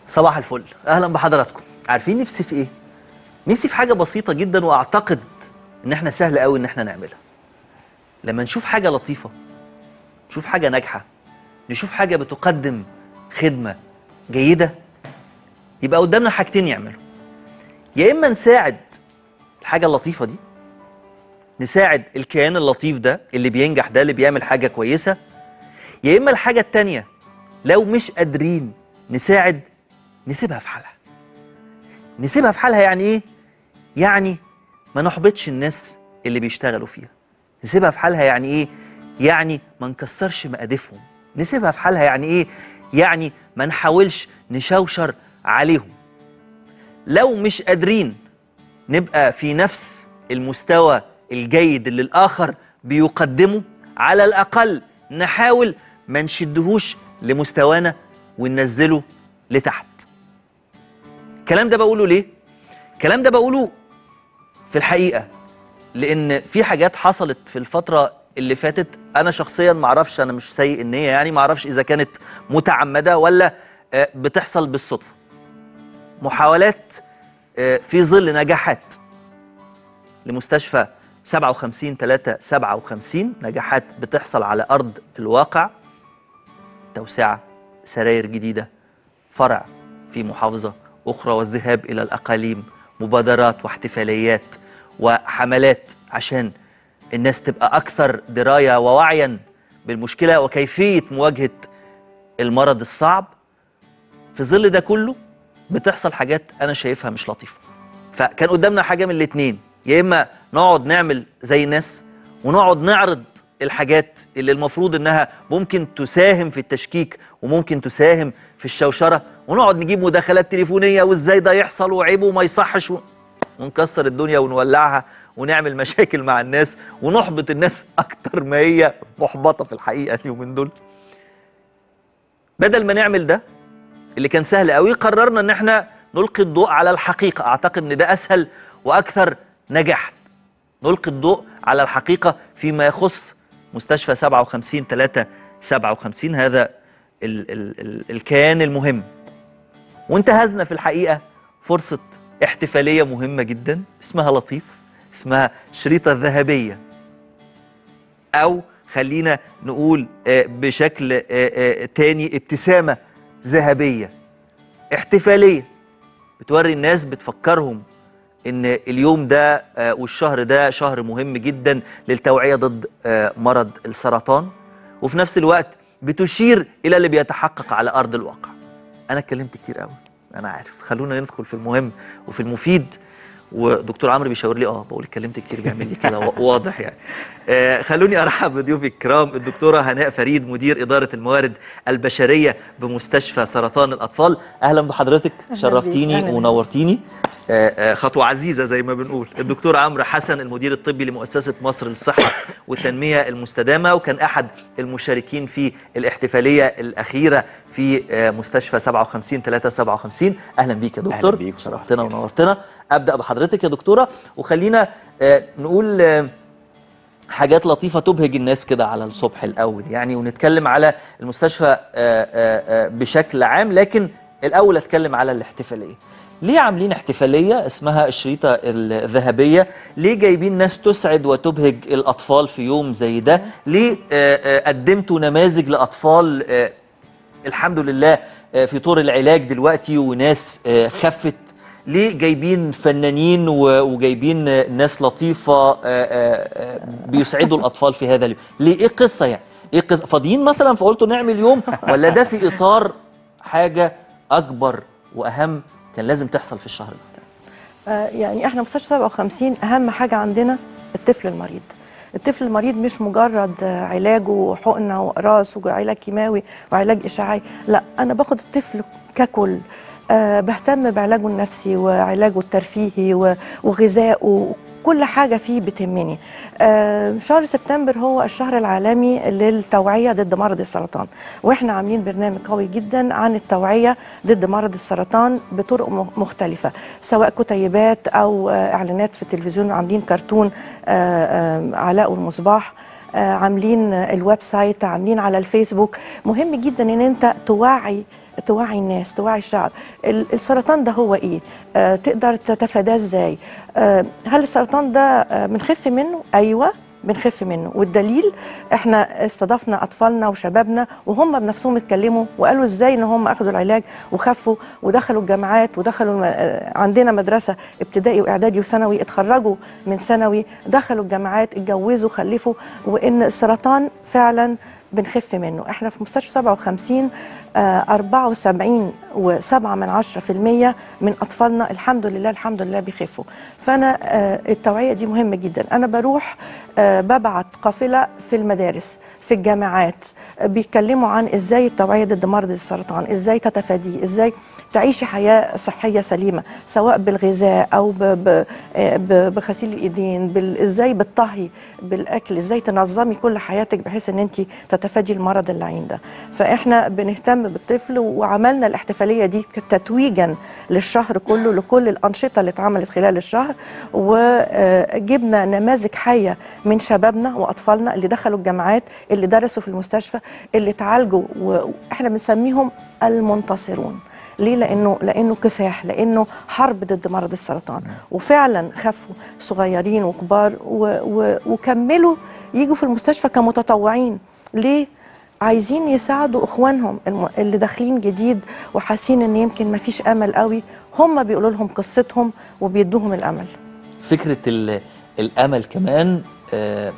صباح الفل اهلا بحضراتكم عارفين نفسي في ايه نفسي في حاجه بسيطه جدا واعتقد ان احنا سهل قوي ان احنا نعملها لما نشوف حاجه لطيفه نشوف حاجه ناجحه نشوف حاجه بتقدم خدمه جيده يبقى قدامنا حاجتين يعملوا يا اما نساعد الحاجه اللطيفه دي نساعد الكيان اللطيف ده اللي بينجح ده اللي بيعمل حاجه كويسه يا اما الحاجه التانيه لو مش قادرين نساعد نسيبها في حالها نسيبها في حالها يعني ايه يعني ما نحبطش الناس اللي بيشتغلوا فيها نسيبها في حالها يعني ايه يعني ما نكسرش مقادفهم نسيبها في حالها يعني ايه يعني ما نحاولش نشوشر عليهم لو مش قادرين نبقى في نفس المستوى الجيد اللي الآخر بيقدمه على الأقل نحاول ما نشدهوش لمستوانا وننزله لتحت الكلام ده بقوله ليه؟ الكلام ده بقوله في الحقيقة لأن في حاجات حصلت في الفترة اللي فاتت أنا شخصيا معرفش أنا مش سيء النية يعني معرفش إذا كانت متعمدة ولا آه، بتحصل بالصدفة محاولات آه، في ظل نجاحات لمستشفى 57 3 57 نجاحات بتحصل على أرض الواقع توسعة سراير جديدة فرع في محافظة أخرى والذهاب إلى الأقاليم مبادرات واحتفاليات وحملات عشان الناس تبقى أكثر دراية ووعيا بالمشكلة وكيفية مواجهة المرض الصعب في ظل ده كله بتحصل حاجات أنا شايفها مش لطيفة فكان قدامنا حاجة من الاتنين يا إما نقعد نعمل زي الناس ونقعد نعرض الحاجات اللي المفروض انها ممكن تساهم في التشكيك وممكن تساهم في الشوشره ونقعد نجيب مداخلات تليفونيه وازاي ده يحصل وعيبه وما يصحش و... ونكسر الدنيا ونولعها ونعمل مشاكل مع الناس ونحبط الناس اكتر ما هي محبطه في الحقيقه اليومين دول بدل ما نعمل ده اللي كان سهل قوي قررنا ان احنا نلقي الضوء على الحقيقه اعتقد ان ده اسهل واكثر نجاحا نلقي الضوء على الحقيقه فيما يخص مستشفى 57 3 57 هذا ال ال ال الكيان المهم وانتهزنا في الحقيقه فرصه احتفاليه مهمه جدا اسمها لطيف اسمها شريطه ذهبيه او خلينا نقول آه، بشكل آه، آه، تاني ابتسامه ذهبيه احتفاليه بتوري الناس بتفكرهم ان اليوم ده آه، والشهر ده شهر مهم جدا للتوعيه ضد آه، مرض السرطان وفي نفس الوقت بتشير الى اللي بيتحقق على ارض الواقع انا اتكلمت كتير قوي انا عارف خلونا ندخل في المهم وفي المفيد ودكتور عمرو بيشاور لي اه بقول اتكلمت كتير بيعمل لي كده وا- واضح يعني آه خلوني ارحب بضيوفي الكرام الدكتوره هناء فريد مدير اداره الموارد البشريه بمستشفى سرطان الاطفال اهلا بحضرتك بيك، شرفتيني أهلاً بيك. ونورتيني آه آه خطوه عزيزه زي ما بنقول الدكتور عمرو حسن المدير الطبي لمؤسسه مصر للصحه والتنميه المستدامه وكان احد المشاركين في الاحتفاليه الاخيره في آه مستشفى 57 3 57 اهلا بيك يا دكتور بيك. شرفتنا ونورتنا ابدا بحضرتك يا دكتوره وخلينا آه نقول آه حاجات لطيفة تبهج الناس كده على الصبح الأول يعني ونتكلم على المستشفى آه، آه، آه، بشكل عام لكن الأول أتكلم على الاحتفالية ليه عاملين احتفالية اسمها الشريطة الذهبية ليه جايبين ناس تسعد وتبهج الأطفال في يوم زي ده ليه آه، آه، قدمتوا نماذج لأطفال آه، الحمد لله آه، في طور العلاج دلوقتي وناس آه، خفت ليه جايبين فنانين و- وجايبين آه، ناس لطيفة آه، آه، آه، بيسعدوا الأطفال في هذا اليوم ليه إيه قصة يعني إيه قصة فاضيين مثلا فقلتوا نعمل يوم ولا ده في إطار حاجة أكبر وأهم كان لازم تحصل في الشهر ده آه، يعني احنا مستشفى 57 اهم حاجه عندنا الطفل المريض الطفل المريض مش مجرد آه، علاجه وحقنه وقراص وعلاج كيماوي وعلاج اشعاعي لا انا باخد الطفل ككل أه بهتم بعلاجه النفسي وعلاجه الترفيهي و- وغذائه كل حاجه فيه بتهمني أه شهر سبتمبر هو الشهر العالمي للتوعيه ضد مرض السرطان واحنا عاملين برنامج قوي جدا عن التوعيه ضد مرض السرطان بطرق م- مختلفه سواء كتيبات او آه، اعلانات في التلفزيون عاملين كرتون آه، آه، علاء والمصباح آه، عاملين الويب سايت عاملين على الفيسبوك مهم جدا ان انت توعي توعي الناس توعي الشعب ال- السرطان ده هو ايه آه تقدر تتفاداه ازاي آه هل السرطان ده آه بنخف منه ايوه بنخف منه والدليل احنا استضفنا اطفالنا وشبابنا وهم بنفسهم اتكلموا وقالوا ازاي ان هم اخذوا العلاج وخفوا ودخلوا الجامعات ودخلوا الم- آه، عندنا مدرسه ابتدائي واعدادي وثانوي اتخرجوا من ثانوي دخلوا الجامعات اتجوزوا خلفوا وان السرطان فعلا بنخف منه احنا في مستشفى 57 آه، 74 و7 من 10 في المية من اطفالنا الحمد لله الحمد لله بيخفوا فانا آه، التوعيه دي مهمه جدا انا بروح آه، ببعت قافله في المدارس في الجامعات آه، بيتكلموا عن ازاي التوعيه ضد مرض السرطان ازاي تتفاديه ازاي تعيشي حياه صحيه سليمه سواء بالغذاء او ب- ب- آه، ب- بغسيل الايدين بال- ازاي بالطهي بالاكل ازاي تنظمي كل حياتك بحيث ان انت تتفادي المرض اللعين ده فاحنا بنهتم بالطفل وعملنا الاحتفاليه دي تتويجا للشهر كله لكل الانشطه اللي اتعملت خلال الشهر وجبنا نماذج حيه من شبابنا واطفالنا اللي دخلوا الجامعات اللي درسوا في المستشفى اللي اتعالجوا واحنا بنسميهم المنتصرون ليه لانه لانه كفاح لانه حرب ضد مرض السرطان وفعلا خفوا صغيرين وكبار و و وكملوا يجوا في المستشفى كمتطوعين ليه عايزين يساعدوا اخوانهم الم- اللي داخلين جديد وحاسين ان يمكن ما فيش امل قوي هم بيقولوا لهم قصتهم وبيدوهم الامل فكره ال- الامل كمان آه،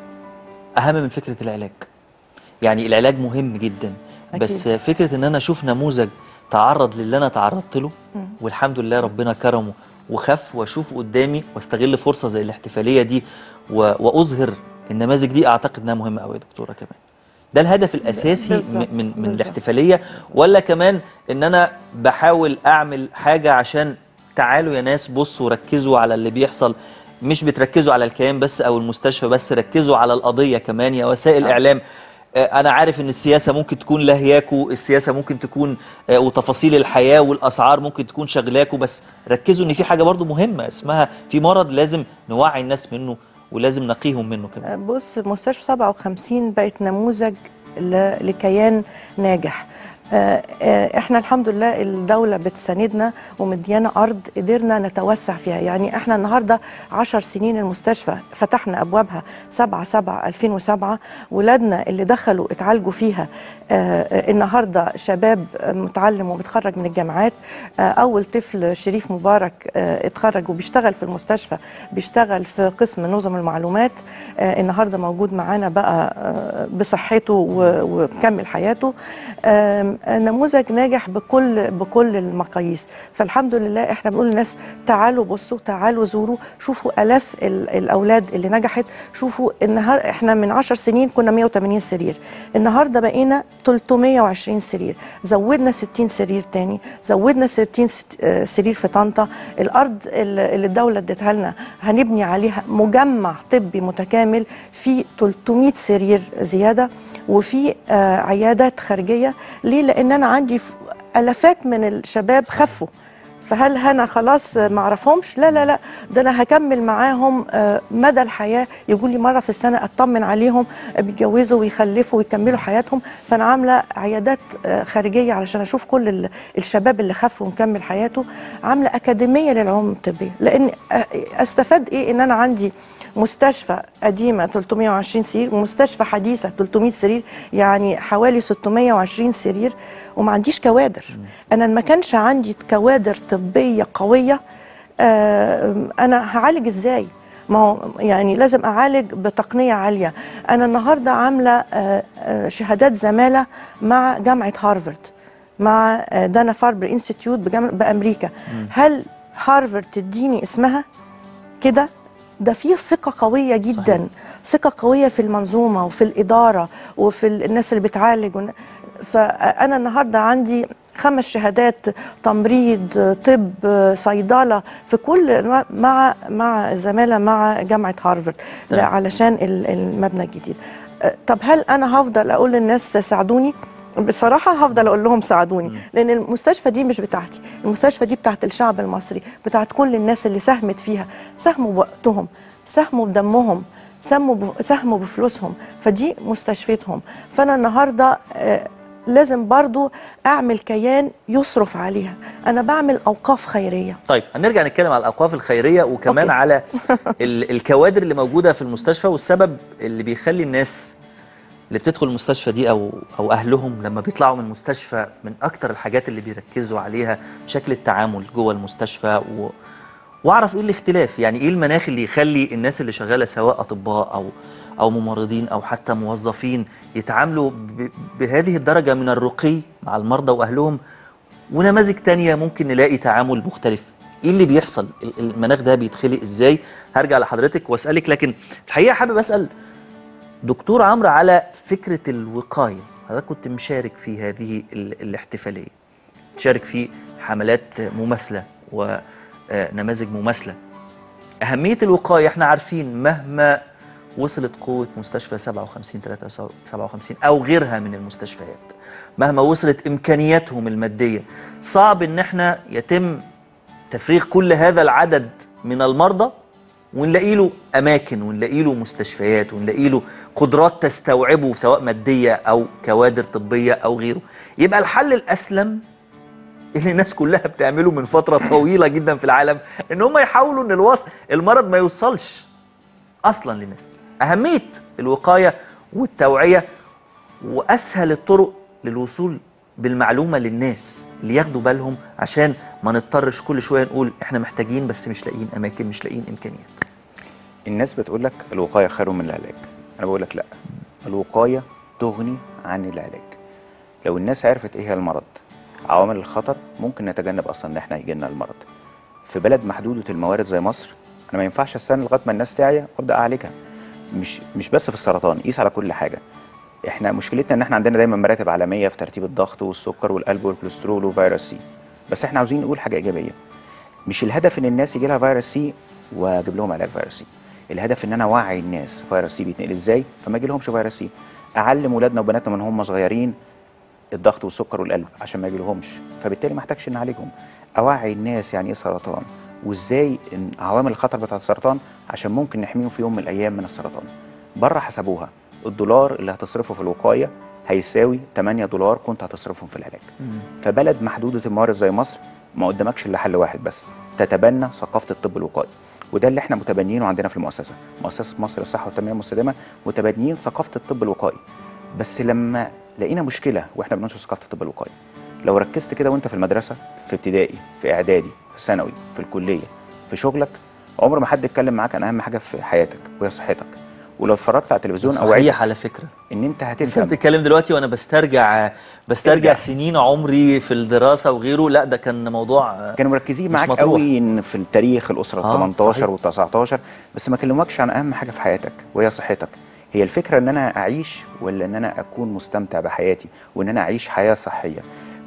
اهم من فكره العلاج يعني العلاج مهم جدا بس أكيد. فكره ان انا اشوف نموذج تعرض للي انا تعرضت له والحمد لله ربنا كرمه وخف واشوفه قدامي واستغل فرصه زي الاحتفاليه دي و- واظهر النماذج دي اعتقد انها مهمه قوي يا دكتوره كمان ده الهدف الاساسي بالظبط، م- من من بالظبط. الاحتفاليه ولا كمان ان انا بحاول اعمل حاجه عشان تعالوا يا ناس بصوا ركزوا على اللي بيحصل مش بتركزوا على الكيان بس او المستشفى بس ركزوا على القضيه كمان يا وسائل اعلام آه، انا عارف ان السياسه ممكن تكون لهياكوا السياسه ممكن تكون آه، وتفاصيل الحياه والاسعار ممكن تكون شغلاكوا بس ركزوا ان في حاجه برضو مهمه اسمها في مرض لازم نوعي الناس منه ولازم نقيهم منه كمان بص مستشفى 57 بقت نموذج ل- لكيان ناجح آه، آه، احنا الحمد لله الدولة بتساندنا ومديانا أرض قدرنا نتوسع فيها يعني احنا النهاردة عشر سنين المستشفى فتحنا أبوابها 7 7 2007 ولادنا اللي دخلوا اتعالجوا فيها آه، آه، النهاردة شباب آه، متعلم ومتخرج من الجامعات آه، أول طفل شريف مبارك آه، اتخرج وبيشتغل في المستشفى بيشتغل في قسم نظم المعلومات آه، النهارده موجود معانا بقى آه، بصحته و- ومكمل حياته آم، نموذج ناجح بكل بكل المقاييس فالحمد لله احنا بنقول للناس تعالوا بصوا تعالوا زوروا شوفوا الاف ال- الاولاد اللي نجحت شوفوا النهار احنا من 10 سنين كنا 180 سرير النهارده بقينا 320 سرير زودنا 60 سرير تاني زودنا 60 ست- آه، سرير في طنطا الارض اللي اللي الدوله اديتها لنا هنبني عليها مجمع طبي متكامل في 300 سرير زياده وفي آه، عيادات خارجيه ليه لان انا عندي ف- الافات من الشباب خفوا فهل انا خلاص ما اعرفهمش لا لا لا ده انا هكمل معاهم آه، مدى الحياه يقول لي مره في السنه اطمن عليهم آه، بيتجوزوا ويخلفوا ويكملوا حياتهم فانا عامله عيادات آه، خارجيه علشان اشوف كل ال- الشباب اللي خف ومكمل حياته عامله اكاديميه للعلوم الطبيه لان آه، استفاد ايه ان انا عندي مستشفى قديمه 320 سرير ومستشفى حديثه 300 سرير يعني حوالي 620 سرير وما عنديش كوادر انا ما كانش عندي كوادر طبيه قويه آه، انا هعالج ازاي ما هو يعني لازم اعالج بتقنيه عاليه انا النهارده عامله آه، آه، شهادات زماله مع جامعه هارفارد مع آه، دانا فاربر انستيتيوت بجامعة- بامريكا هل هارفارد تديني اسمها كده ده في ثقة قوية جدا صحيح. ثقة قوية في المنظومة وفي الإدارة وفي ال- الناس اللي بتعالج ون- فأنا النهاردة عندي خمس شهادات تمريض طب صيدلة في كل مع مع زمالة مع جامعة هارفارد تمام. علشان ال- المبنى الجديد أه، طب هل أنا هفضل أقول للناس ساعدوني بصراحة هفضل أقول لهم ساعدوني لأن المستشفى دي مش بتاعتي المستشفى دي بتاعت الشعب المصري بتاعت كل الناس اللي ساهمت فيها ساهموا بوقتهم ساهموا بدمهم سموا ب- ساهموا بفلوسهم فدي مستشفيتهم فانا النهارده آه، لازم برضو اعمل كيان يصرف عليها انا بعمل اوقاف خيريه طيب هنرجع نتكلم على الاوقاف الخيريه وكمان أوكي. على ال- الكوادر اللي موجوده في المستشفى والسبب اللي بيخلي الناس اللي بتدخل المستشفى دي او او اهلهم لما بيطلعوا من المستشفى من اكتر الحاجات اللي بيركزوا عليها شكل التعامل جوه المستشفى و... واعرف ايه الاختلاف يعني ايه المناخ اللي يخلي الناس اللي شغاله سواء اطباء او او ممرضين او حتى موظفين يتعاملوا ب... بهذه الدرجه من الرقي مع المرضى واهلهم ونماذج تانية ممكن نلاقي تعامل مختلف ايه اللي بيحصل ال- المناخ ده بيتخلق ازاي هرجع لحضرتك واسالك لكن الحقيقه حابب اسال دكتور عمرو على فكره الوقايه حضرتك كنت مشارك في هذه ال- الاحتفاليه تشارك في حملات مماثله ونماذج مماثله اهميه الوقايه احنا عارفين مهما وصلت قوه مستشفى 57 57 او غيرها من المستشفيات مهما وصلت امكانياتهم الماديه صعب ان احنا يتم تفريغ كل هذا العدد من المرضى ونلاقي له اماكن ونلاقي له مستشفيات ونلاقي له قدرات تستوعبه سواء ماديه او كوادر طبيه او غيره يبقى الحل الاسلم اللي الناس كلها بتعمله من فتره طويله جدا في العالم ان هم يحاولوا ان الوصل المرض ما يوصلش اصلا للناس اهميه الوقايه والتوعيه واسهل الطرق للوصول بالمعلومه للناس اللي ياخدوا بالهم عشان ما نضطرش كل شويه نقول احنا محتاجين بس مش لاقيين اماكن مش لاقيين امكانيات الناس بتقول لك الوقايه خير من العلاج انا بقول لك لا الوقايه تغني عن العلاج لو الناس عرفت ايه هي المرض عوامل الخطر ممكن نتجنب اصلا ان احنا يجي لنا المرض في بلد محدوده الموارد زي مصر انا ما ينفعش استنى لغايه ما الناس تعيا وابدا اعالجها مش مش بس في السرطان قيس على كل حاجه احنا مشكلتنا ان احنا عندنا دايما مراتب عالميه في ترتيب الضغط والسكر والقلب والكوليسترول وفيروس سي بس احنا عاوزين نقول حاجه ايجابيه مش الهدف ان الناس يجي لها فيروس سي واجيب لهم علاج فيروس سي الهدف ان انا اوعي الناس فيروس سي بيتنقل ازاي فما يجي لهمش فيروس سي اعلم ولادنا وبناتنا من هم صغيرين الضغط والسكر والقلب عشان ما يجي لهمش فبالتالي ما احتاجش نعالجهم اوعي الناس يعني ايه سرطان وازاي إن عوامل الخطر بتاع السرطان عشان ممكن نحميهم في يوم من الايام من السرطان بره حسبوها الدولار اللي هتصرفه في الوقايه هيساوي 8 دولار كنت هتصرفهم في العلاج فبلد محدوده الموارد زي مصر ما قدامكش الا حل واحد بس تتبنى ثقافه الطب الوقائي وده اللي احنا متبنيينه عندنا في المؤسسه مؤسسه مصر للصحه والتنميه المستدامه متبنيين ثقافه الطب الوقائي بس لما لقينا مشكله واحنا بننشر ثقافه الطب الوقائي لو ركزت كده وانت في المدرسه في ابتدائي في اعدادي في ثانوي في الكليه في شغلك عمر ما حد اتكلم معاك عن اهم حاجه في حياتك وهي صحتك ولو اتفرجت على التلفزيون او صحيح عشت على فكره ان انت انت هتفهم بتتكلم دلوقتي وانا بسترجع بسترجع ارجع. سنين عمري في الدراسه وغيره لا ده كان موضوع كانوا مركزين مش معاك مطروح. قوي إن في التاريخ الاسره آه، ال 18 صحيح. وال 19 بس ما كلموكش عن اهم حاجه في حياتك وهي صحتك هي الفكره ان انا اعيش ولا ان انا اكون مستمتع بحياتي وان انا اعيش حياه صحيه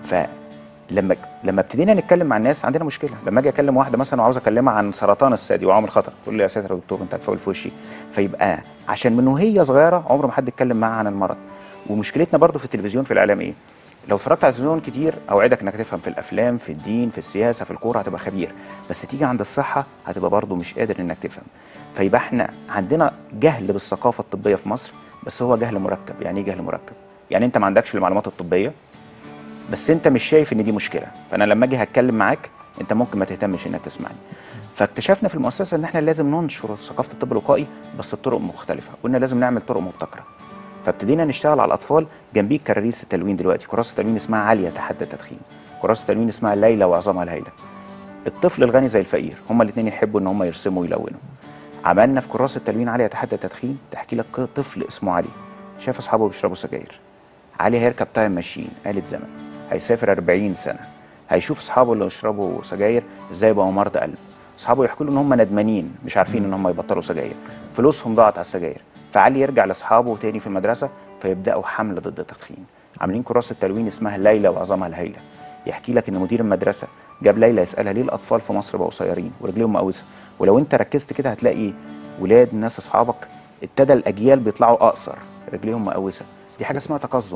فلما لما ابتدينا نتكلم مع الناس عندنا مشكله لما اجي اكلم واحده مثلا وعاوز اكلمها عن سرطان الثدي وعوامل خطر تقول لي يا ساتر يا دكتور انت هتفول في وشي فيبقى عشان من وهي صغيره عمر ما حد اتكلم معاها عن المرض ومشكلتنا برضو في التلفزيون في الاعلام ايه لو اتفرجت على التلفزيون كتير اوعدك انك تفهم في الافلام في الدين في السياسه في الكوره هتبقى خبير بس تيجي عند الصحه هتبقى برضو مش قادر انك تفهم فيبقى احنا عندنا جهل بالثقافه الطبيه في مصر بس هو جهل مركب يعني ايه جهل مركب يعني انت ما عندكش المعلومات الطبيه بس انت مش شايف ان دي مشكله فانا لما اجي هتكلم معاك انت ممكن ما تهتمش انك تسمعني فاكتشفنا في المؤسسه ان احنا لازم ننشر ثقافه الطب الوقائي بس بطرق مختلفه قلنا لازم نعمل طرق مبتكره فابتدينا نشتغل على الاطفال جنبيه كراريس التلوين دلوقتي كراسه التلوين اسمها عاليه تحدى التدخين كراسه التلوين اسمها ليلى وعظامها الهيله الطفل الغني زي الفقير هما الاثنين يحبوا ان هما يرسموا ويلونوا عملنا في كراسه التلوين عاليه تحدى التدخين تحكي لك طفل اسمه علي شاف اصحابه بيشربوا سجاير علي هيركب تايم ماشين آلة زمن هيسافر 40 سنة هيشوف اصحابه اللي بيشربوا سجاير ازاي بقوا مرضى قلب اصحابه يحكوا له ان هم ندمانين مش عارفين ان هم يبطلوا سجاير فلوسهم ضاعت على السجاير فعلي يرجع لاصحابه تاني في المدرسة فيبداوا حملة ضد التدخين عاملين كراسة تلوين اسمها ليلى وعظامها الهيلة يحكي لك ان مدير المدرسة جاب ليلى يسالها ليه الاطفال في مصر بقوا قصيرين ورجليهم مقوسه ولو انت ركزت كده هتلاقي ولاد ناس اصحابك ابتدى الاجيال بيطلعوا اقصر رجليهم مقوسه دي حاجه اسمها تقزم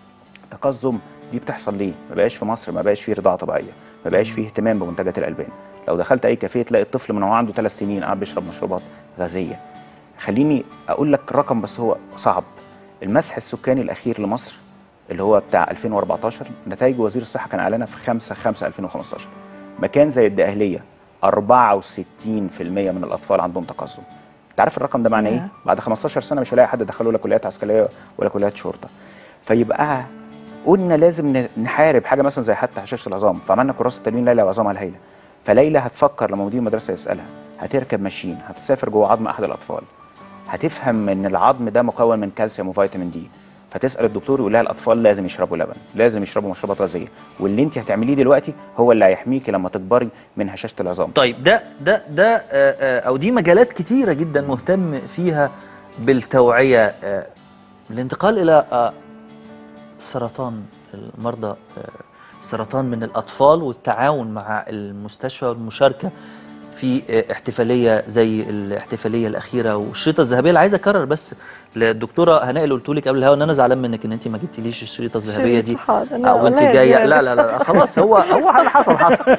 التقزم دي بتحصل ليه؟ ما بقاش في مصر ما بقاش فيه رضاعه طبيعيه، ما بقاش فيه اهتمام بمنتجات الالبان. لو دخلت اي كافيه تلاقي الطفل من هو عنده ثلاث سنين قاعد بيشرب مشروبات غازيه. خليني اقول لك رقم بس هو صعب المسح السكاني الاخير لمصر اللي هو بتاع 2014 نتائج وزير الصحه كان اعلنها في 5 5 2015 مكان زي الدقهليه 64% من الاطفال عندهم تقزم انت عارف الرقم ده معناه ايه ياه. بعد 15 سنه مش هلاقي حد دخله لا كليات عسكريه ولا كليات شرطه فيبقى قلنا لازم ن- نحارب حاجه مثلا زي حتى هشاشه العظام فعملنا كراسه تنوين ليلى وعظامها الهائله فليلى هتفكر لما مدير المدرسه يسالها هتركب ماشين هتسافر جوه عظم احد الاطفال هتفهم ان العظم ده مكون من كالسيوم وفيتامين دي فتسال الدكتور يقول لها الاطفال لازم يشربوا لبن لازم يشربوا مشروبات غازيه واللي انت هتعمليه دلوقتي هو اللي هيحميكي لما تكبري من هشاشه العظام طيب ده ده ده آه، آه، او دي مجالات كتيره جدا مهتم فيها بالتوعيه آه، الانتقال الى آه، سرطان المرضى آه، سرطان من الاطفال والتعاون مع المستشفى والمشاركه في آه، احتفاليه زي الاحتفاليه الاخيره والشريطه الذهبيه اللي عايز اكرر بس للدكتوره هناء اللي قلت لك قبل الهوا ان انا زعلان منك ان انت ما جبتيليش الشريطه الذهبيه دي شريط حاضر. أنا او انت أولاد جايه يعني. لا لا لا خلاص هو هو اللي حصل حصل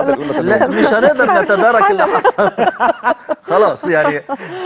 لا مش هنقدر نتدارك اللي حصل خلاص يعني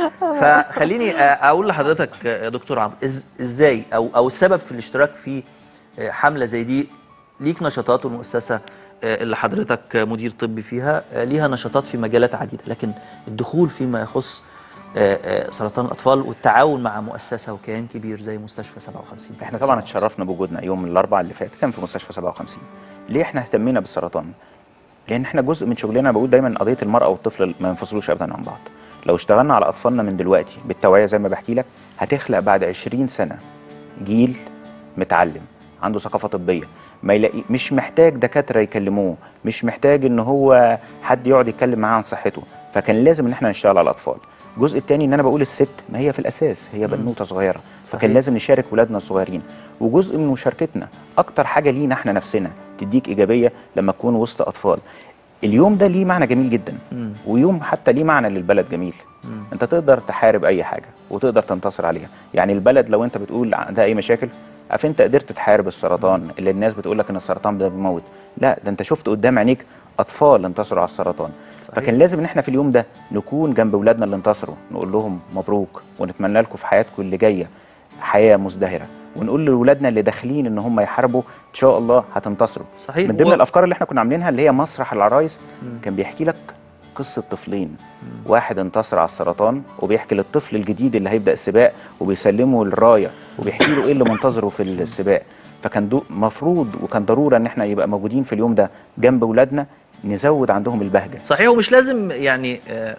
فخليني اقول لحضرتك يا دكتور عمرو إز- ازاي او او السبب في الاشتراك في حمله زي دي ليك نشاطات والمؤسسه اللي حضرتك مدير طبي فيها ليها نشاطات في مجالات عديده لكن الدخول فيما يخص سرطان الاطفال والتعاون مع مؤسسه وكيان كبير زي مستشفى 57 احنا طبعا اتشرفنا بوجودنا يوم الاربعاء اللي فات كان في مستشفى 57 ليه احنا اهتمينا بالسرطان لان احنا جزء من شغلنا أنا بقول دايما قضيه المراه والطفل ما ينفصلوش ابدا عن بعض لو اشتغلنا على اطفالنا من دلوقتي بالتوعيه زي ما بحكي لك هتخلق بعد 20 سنه جيل متعلم عنده ثقافه طبيه ما يلاقي مش محتاج دكاتره يكلموه مش محتاج ان هو حد يقعد يتكلم معاه عن صحته فكان لازم ان احنا نشتغل على الاطفال الجزء الثاني ان انا بقول الست ما هي في الاساس هي بنوته صغيره صحيح. فكان لازم نشارك ولادنا الصغيرين وجزء من مشاركتنا اكتر حاجه لينا احنا نفسنا تديك ايجابيه لما تكون وسط اطفال اليوم ده ليه معنى جميل جدا مم. ويوم حتى ليه معنى للبلد جميل مم. انت تقدر تحارب اي حاجه وتقدر تنتصر عليها يعني البلد لو انت بتقول عندها اي مشاكل عارف انت قدرت تحارب السرطان اللي الناس بتقول لك ان السرطان ده بيموت لا ده انت شفت قدام عينيك اطفال انتصروا على السرطان صحيح. فكان لازم ان احنا في اليوم ده نكون جنب اولادنا اللي انتصروا نقول لهم مبروك ونتمنى لكم في حياتكم اللي جايه حياه مزدهره ونقول لاولادنا اللي داخلين ان هم يحاربوا ان شاء الله هتنتصروا صحيح. من ضمن و- الافكار اللي احنا كنا عاملينها اللي هي مسرح العرايس كان بيحكي لك قصه طفلين واحد انتصر على السرطان وبيحكي للطفل الجديد اللي هيبدا السباق وبيسلمه الرايه وبيحكي له ايه اللي منتظره في السباق فكان دو مفروض وكان ضروره ان احنا يبقى موجودين في اليوم ده جنب اولادنا نزود عندهم البهجه صحيح ومش لازم يعني آه،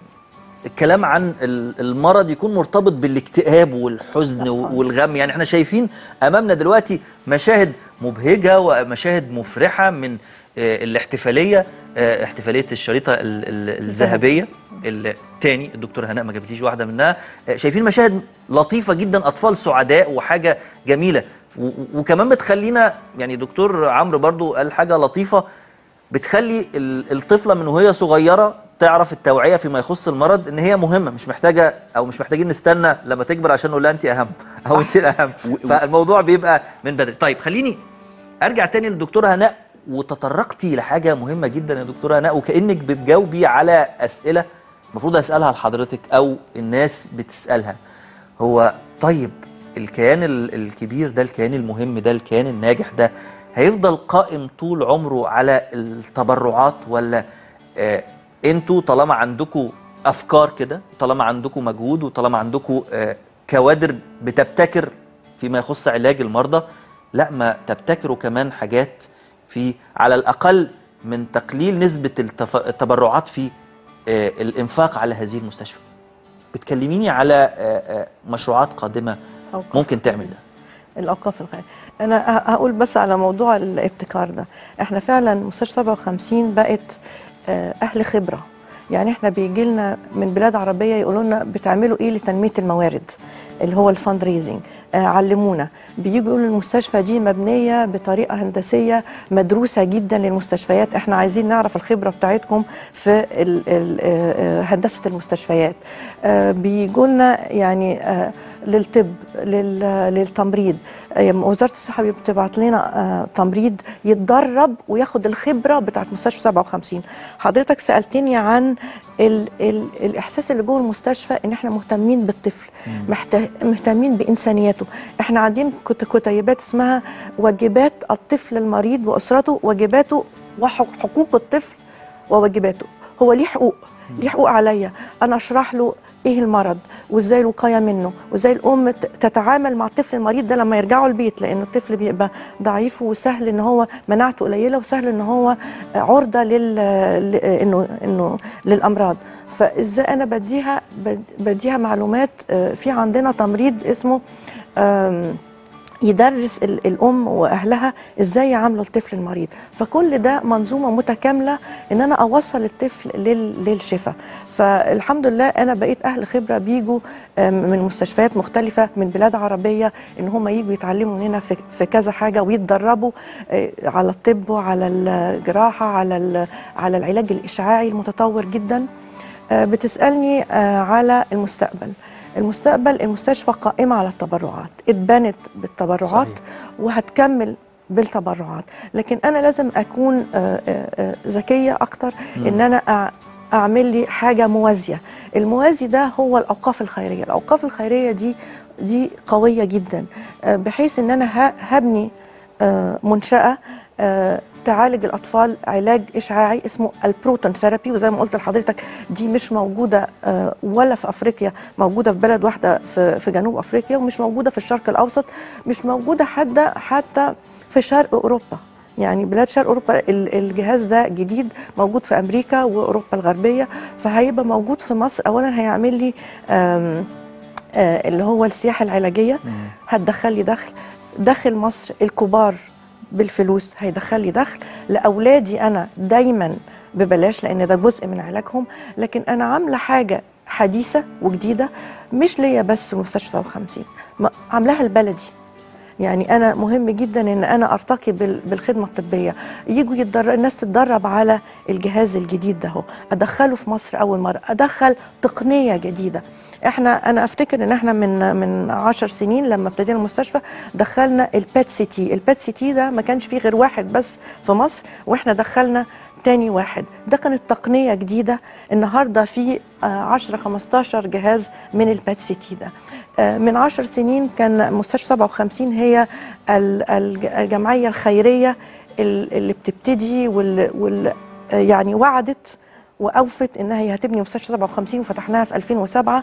الكلام عن ال- المرض يكون مرتبط بالاكتئاب والحزن لا و- خالص. والغم يعني احنا شايفين امامنا دلوقتي مشاهد مبهجه ومشاهد مفرحه من آه، الاحتفاليه آه، احتفاليه الشريطه ال- ال- الذهبيه الثاني الدكتور هناء ما جابتليش واحده منها آه، شايفين مشاهد لطيفه جدا اطفال سعداء وحاجه جميله و- و- وكمان بتخلينا يعني دكتور عمرو برضو قال حاجه لطيفه بتخلي ال- الطفله من وهي صغيره تعرف التوعيه فيما يخص المرض ان هي مهمه مش محتاجه او مش محتاجين نستنى لما تكبر عشان نقول لها انت اهم او انت الاهم و- و- فالموضوع بيبقى من بدري طيب خليني ارجع تاني للدكتوره هناء وتطرقتي لحاجه مهمه جدا يا دكتوره هناء وكانك بتجاوبي على اسئله المفروض اسالها لحضرتك او الناس بتسالها هو طيب الكيان ال- الكبير ده الكيان المهم ده الكيان الناجح ده هيفضل قائم طول عمره على التبرعات ولا آه انتوا طالما عندكم افكار كده طالما عندكم مجهود وطالما عندكم آه كوادر بتبتكر فيما يخص علاج المرضى لا ما تبتكروا كمان حاجات في على الاقل من تقليل نسبه التف- التبرعات في آه الانفاق على هذه المستشفى بتكلميني على آه، آه، مشروعات قادمه أوقاف. ممكن تعمل ده الاوقاف الخيريه انا ه- هقول بس على موضوع الابتكار ده احنا فعلا مستشفى 57 بقت آه، اهل خبره يعني احنا بيجي لنا من بلاد عربيه يقولوا لنا بتعملوا ايه لتنميه الموارد اللي هو الفند ريزنج آه علمونا بيجوا يقولوا المستشفى دي مبنيه بطريقه هندسيه مدروسه جدا للمستشفيات احنا عايزين نعرف الخبره بتاعتكم في ال ال آه، آه، هندسه المستشفيات آه بيجوا لنا يعني آه للطب لل... للتمريض آه، وزاره الصحه بتبعت لنا آه، تمريض يتدرب وياخد الخبره بتاعت مستشفى 57 حضرتك سالتني عن ال... ال... الاحساس اللي جوه المستشفى ان احنا مهتمين بالطفل محت... مهتمين بانسانيته احنا عندنا كت... كتيبات اسمها واجبات الطفل المريض واسرته واجباته وحقوق الطفل وواجباته هو ليه حقوق ليه حقوق عليا انا اشرح له ايه المرض وازاي الوقايه منه وازاي الام ت- تتعامل مع الطفل المريض ده لما يرجعوا البيت لان الطفل بيبقى ضعيف وسهل ان هو مناعته قليله وسهل ان هو عرضه لل ل- انه انه للامراض فازاي انا بديها بد- بديها معلومات آه، في عندنا تمريض اسمه آم، يدرس ال- الام واهلها ازاي يعاملوا الطفل المريض فكل ده منظومه متكامله ان انا اوصل الطفل لل- للشفاء فالحمد لله انا بقيت اهل خبره بيجوا آم، من مستشفيات مختلفه من بلاد عربيه ان هم يجوا يتعلموا من هنا في في كذا حاجه ويتدربوا آه، على الطب وعلى الجراحه على ال- على العلاج الاشعاعي المتطور جدا آه، بتسالني آه، على المستقبل المستقبل المستشفى قائمة على التبرعات اتبنت بالتبرعات صحيح. وهتكمل بالتبرعات لكن أنا لازم أكون آه، آه، آه، ذكية أكتر إن أنا أع- أعمل لي حاجة موازية الموازي ده هو الأوقاف الخيرية الأوقاف الخيرية دي دي قوية جدا آه، بحيث إن أنا ه- هبني آه، منشأة آه، تعالج الأطفال علاج إشعاعي اسمه البروتون ثيرابي وزي ما قلت لحضرتك دي مش موجودة آه، ولا في أفريقيا موجودة في بلد واحدة في في جنوب أفريقيا ومش موجودة في الشرق الأوسط مش موجودة حتى حتى في شرق أوروبا يعني بلاد شرق اوروبا ال- الجهاز ده جديد موجود في امريكا واوروبا الغربيه فهيبقى موجود في مصر اولا هيعمل لي آم، آه، اللي هو السياحه العلاجيه هتدخل لي دخل داخل مصر الكبار بالفلوس هيدخل لي دخل لاولادي انا دايما ببلاش لان ده جزء من علاجهم لكن انا عامله حاجه حديثه وجديده مش ليا بس في مستشفى 57 ما- عاملاها البلدي يعني انا مهم جدا ان انا ارتقي بال- بالخدمه الطبيه يجوا يتدرب الناس تتدرب على الجهاز الجديد ده هو ادخله في مصر اول مره ادخل تقنيه جديده احنا انا افتكر ان احنا من من 10 سنين لما ابتدينا المستشفى دخلنا البات سي تي البات سي تي ده ما كانش فيه غير واحد بس في مصر واحنا دخلنا تاني واحد ده كانت تقنيه جديده النهارده في آه، 10 15 جهاز من البات سي تي ده آه، من عشر سنين كان مستشفى 57 هي ال- الج- الجمعية الخيرية ال- اللي بتبتدي وال وال آه، يعني وعدت وأوفت إنها هي هتبني مستشفى 57 وفتحناها في 2007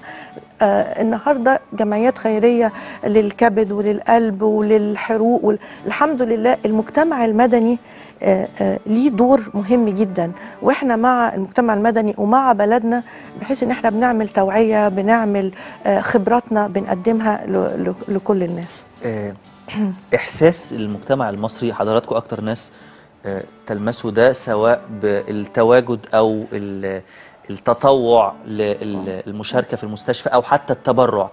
آه النهارده جمعيات خيرية للكبد وللقلب وللحروق وال- الحمد لله المجتمع المدني آه آه ليه دور مهم جدا واحنا مع المجتمع المدني ومع بلدنا بحيث ان احنا بنعمل توعيه بنعمل آه خبراتنا بنقدمها ل- ل- لكل الناس آه، احساس المجتمع المصري حضراتكم اكتر ناس آه، تلمسوا ده سواء بالتواجد او ال- التطوع للمشاركه في المستشفى او حتى التبرع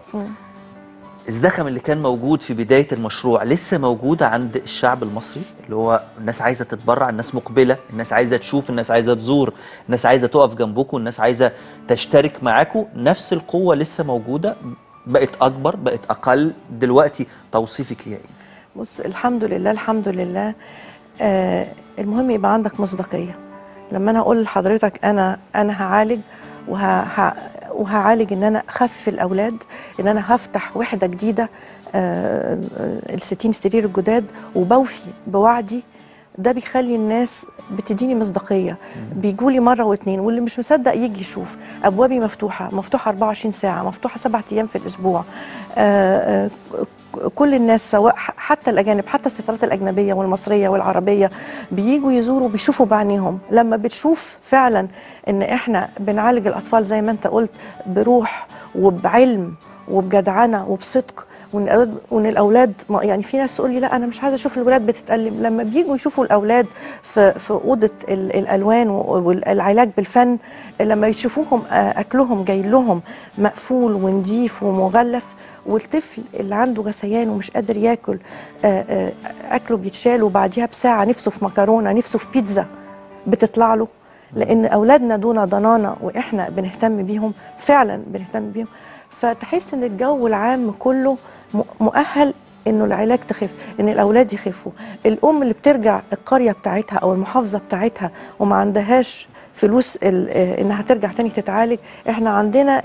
الزخم اللي كان موجود في بدايه المشروع لسه موجود عند الشعب المصري اللي هو الناس عايزه تتبرع الناس مقبله الناس عايزه تشوف الناس عايزه تزور الناس عايزه تقف جنبكم الناس عايزه تشترك معاكم نفس القوه لسه موجوده بقت اكبر بقت اقل دلوقتي توصيفك ليها ايه بص الحمد لله الحمد لله آه المهم يبقى عندك مصداقيه لما انا اقول لحضرتك انا انا هعالج وه ه- وهعالج ان انا اخفف الاولاد ان انا هفتح وحده جديده آه ال 60 سرير الجداد وبوفي بوعدي ده بيخلي الناس بتديني مصداقيه بيجوا لي مره واتنين واللي مش مصدق يجي يشوف ابوابي مفتوحه مفتوحه 24 ساعه مفتوحه سبعة ايام في الاسبوع آه، آه، كل الناس سواء ح- حتى الاجانب حتى السفارات الاجنبيه والمصريه والعربيه بييجوا يزوروا بيشوفوا بعينيهم لما بتشوف فعلا ان احنا بنعالج الاطفال زي ما انت قلت بروح وبعلم وبجدعنه وبصدق وان الاولاد وان الاولاد ما- يعني في ناس تقول لي لا انا مش عايزه اشوف الولاد بتتالم لما بييجوا يشوفوا الاولاد في في اوضه ال- الالوان والعلاج بالفن لما يشوفوهم آه، اكلهم جاي لهم مقفول ونضيف ومغلف والطفل اللي عنده غثيان ومش قادر ياكل آه، آه، اكله بيتشال وبعديها بساعه نفسه في مكرونه نفسه في بيتزا بتطلع له لان اولادنا دون ضنانه واحنا بنهتم بيهم فعلا بنهتم بيهم فتحس ان الجو العام كله م- مؤهل انه العلاج تخف ان الاولاد يخفوا الام اللي بترجع القريه بتاعتها او المحافظه بتاعتها وما عندهاش فلوس ال- آه، انها ترجع تاني تتعالج احنا عندنا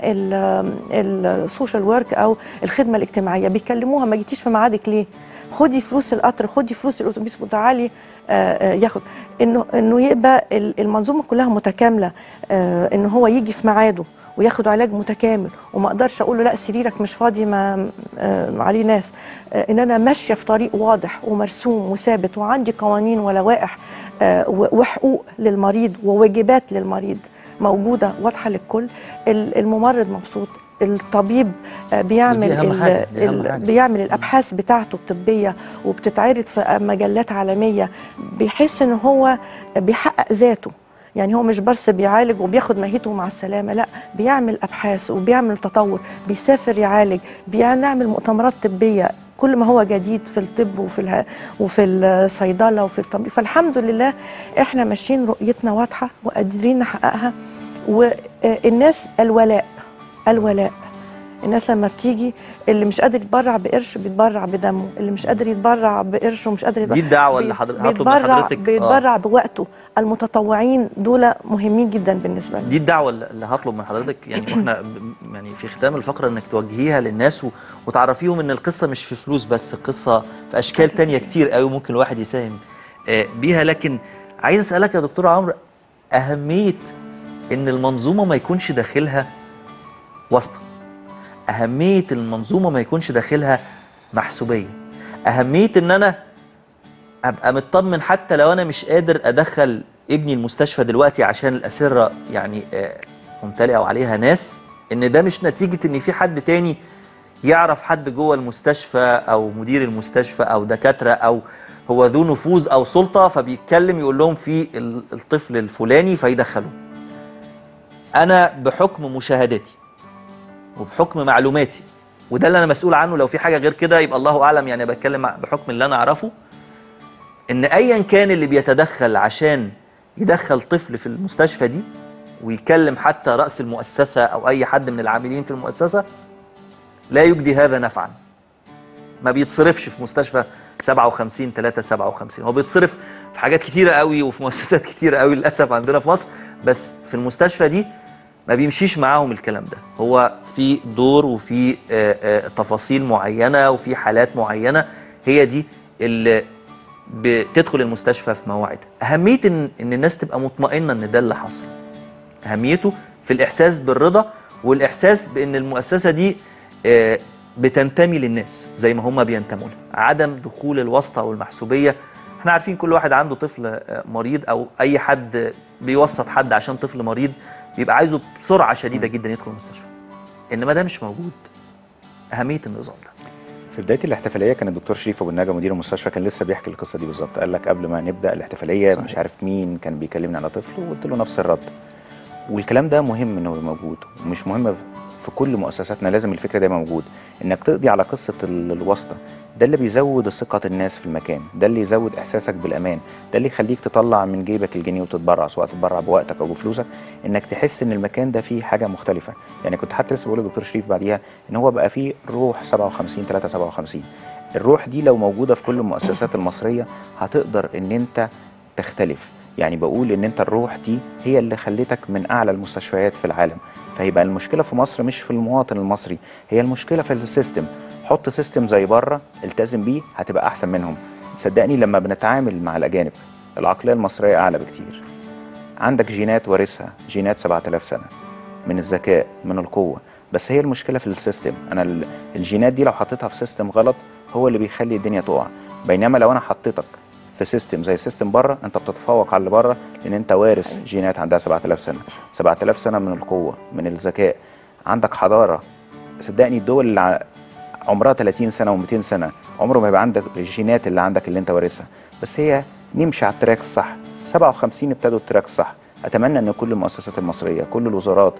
السوشيال ورك او الخدمه الاجتماعيه بيكلموها ما جيتيش في ميعادك ليه خدي فلوس القطر خدي فلوس الاتوبيس وتعالي آه، آه، ياخد انه انه يبقى ال- المنظومه كلها متكامله آه، ان هو يجي في ميعاده وياخد علاج متكامل وما اقدرش اقول له لا سريرك مش فاضي ما آه، عليه ناس آه، ان انا ماشيه في طريق واضح ومرسوم وثابت وعندي قوانين ولوائح آه، و- وحقوق للمريض وواجبات للمريض موجوده واضحه للكل ال- الممرض مبسوط الطبيب آه، بيعمل أهم ال- حاجة، دي أهم ال- حاجة. بيعمل الابحاث بتاعته الطبيه وبتتعرض في مجلات عالميه بيحس ان هو بيحقق ذاته يعني هو مش بس بيعالج وبياخد مهيته مع السلامه لا بيعمل ابحاث وبيعمل تطور بيسافر يعالج بيعمل مؤتمرات طبيه كل ما هو جديد في الطب وفي اله... وفي الصيدله وفي التمريض فالحمد لله احنا ماشيين رؤيتنا واضحه وقادرين نحققها والناس الولاء الولاء الناس لما بتيجي اللي مش قادر يتبرع بقرش بيتبرع بدمه اللي مش قادر يتبرع بقرش ومش قادر يتبرع دي الدعوة اللي بي- حضر- هطلب من بيتبرع حضرتك. آه. بيتبرع بوقته المتطوعين دول مهمين جدا بالنسبه لنا دي الدعوه اللي اللي هطلب من حضرتك يعني واحنا ب- يعني في ختام الفقره انك توجهيها للناس و- وتعرفيهم ان القصه مش في فلوس بس القصه في اشكال تانية كتير قوي ممكن الواحد يساهم آه، بيها لكن عايز اسالك يا دكتور عمرو اهميه ان المنظومه ما يكونش داخلها واسطه اهميه المنظومه ما يكونش داخلها محسوبيه اهميه ان انا ابقى مطمن حتى لو انا مش قادر ادخل ابني المستشفى دلوقتي عشان الاسره يعني آه، ممتلئه وعليها ناس ان ده مش نتيجه ان في حد تاني يعرف حد جوه المستشفى او مدير المستشفى او دكاتره او هو ذو نفوذ او سلطه فبيتكلم يقول لهم في ال- الطفل الفلاني فيدخلوه انا بحكم مشاهداتي وبحكم معلوماتي وده اللي انا مسؤول عنه لو في حاجه غير كده يبقى الله اعلم يعني بتكلم بحكم اللي انا اعرفه ان ايا كان اللي بيتدخل عشان يدخل طفل في المستشفى دي ويكلم حتى راس المؤسسه او اي حد من العاملين في المؤسسه لا يجدي هذا نفعا ما بيتصرفش في مستشفى 57 3 57 هو بيتصرف في حاجات كتيره قوي وفي مؤسسات كتيره قوي للاسف عندنا في مصر بس في المستشفى دي ما بيمشيش معاهم الكلام ده هو في دور وفي آه، آه، تفاصيل معينه وفي حالات معينه هي دي اللي بتدخل المستشفى في مواعيدها اهميه ان ان الناس تبقى مطمئنه ان ده اللي حصل اهميته في الاحساس بالرضا والاحساس بان المؤسسه دي آه، بتنتمي للناس زي ما هم بينتموا لها عدم دخول الواسطه والمحسوبيه احنا عارفين كل واحد عنده طفل آه، مريض او اي حد بيوسط حد عشان طفل مريض بيبقى عايزه بسرعه شديده جدا يدخل المستشفى انما ده مش موجود اهميه النظام ده في بدايه الاحتفاليه كان الدكتور شريف ابو النجا مدير المستشفى كان لسه بيحكي القصه دي بالظبط قال لك قبل ما نبدا الاحتفاليه صحيح. مش عارف مين كان بيكلمني على طفل وقلت له نفس الرد والكلام ده مهم انه يبقى موجود ومش مهم في كل مؤسساتنا لازم الفكره ده موجود انك تقضي على قصه ال- الواسطه ده اللي بيزود ثقه الناس في المكان ده اللي يزود احساسك بالامان ده اللي يخليك تطلع من جيبك الجنيه وتتبرع سواء تتبرع بوقتك او بفلوسك انك تحس ان المكان ده فيه حاجه مختلفه يعني كنت حتى لسه بقول للدكتور شريف بعديها ان هو بقى فيه روح 57 3 57 الروح دي لو موجوده في كل المؤسسات المصريه هتقدر ان انت تختلف يعني بقول ان انت الروح دي هي اللي خلتك من اعلى المستشفيات في العالم فيبقى المشكله في مصر مش في المواطن المصري هي المشكله في السيستم حط سيستم زي بره التزم بيه هتبقى احسن منهم صدقني لما بنتعامل مع الاجانب العقليه المصريه اعلى بكتير عندك جينات وارثها جينات 7000 سنه من الذكاء من القوه بس هي المشكله في السيستم انا ال- الجينات دي لو حطيتها في سيستم غلط هو اللي بيخلي الدنيا تقع بينما لو انا حطيتك في سيستم زي سيستم بره انت بتتفوق على اللي بره لان انت وارث جينات عندها 7000 سنه 7000 سنه من القوه من الذكاء عندك حضاره صدقني الدول اللي ع- عمرها 30 سنه و200 سنه عمره ما يبقى عندك الجينات اللي عندك اللي انت وارثها بس هي نمشي على التراك الصح 57 ابتدوا التراك الصح اتمنى ان كل المؤسسات المصريه كل الوزارات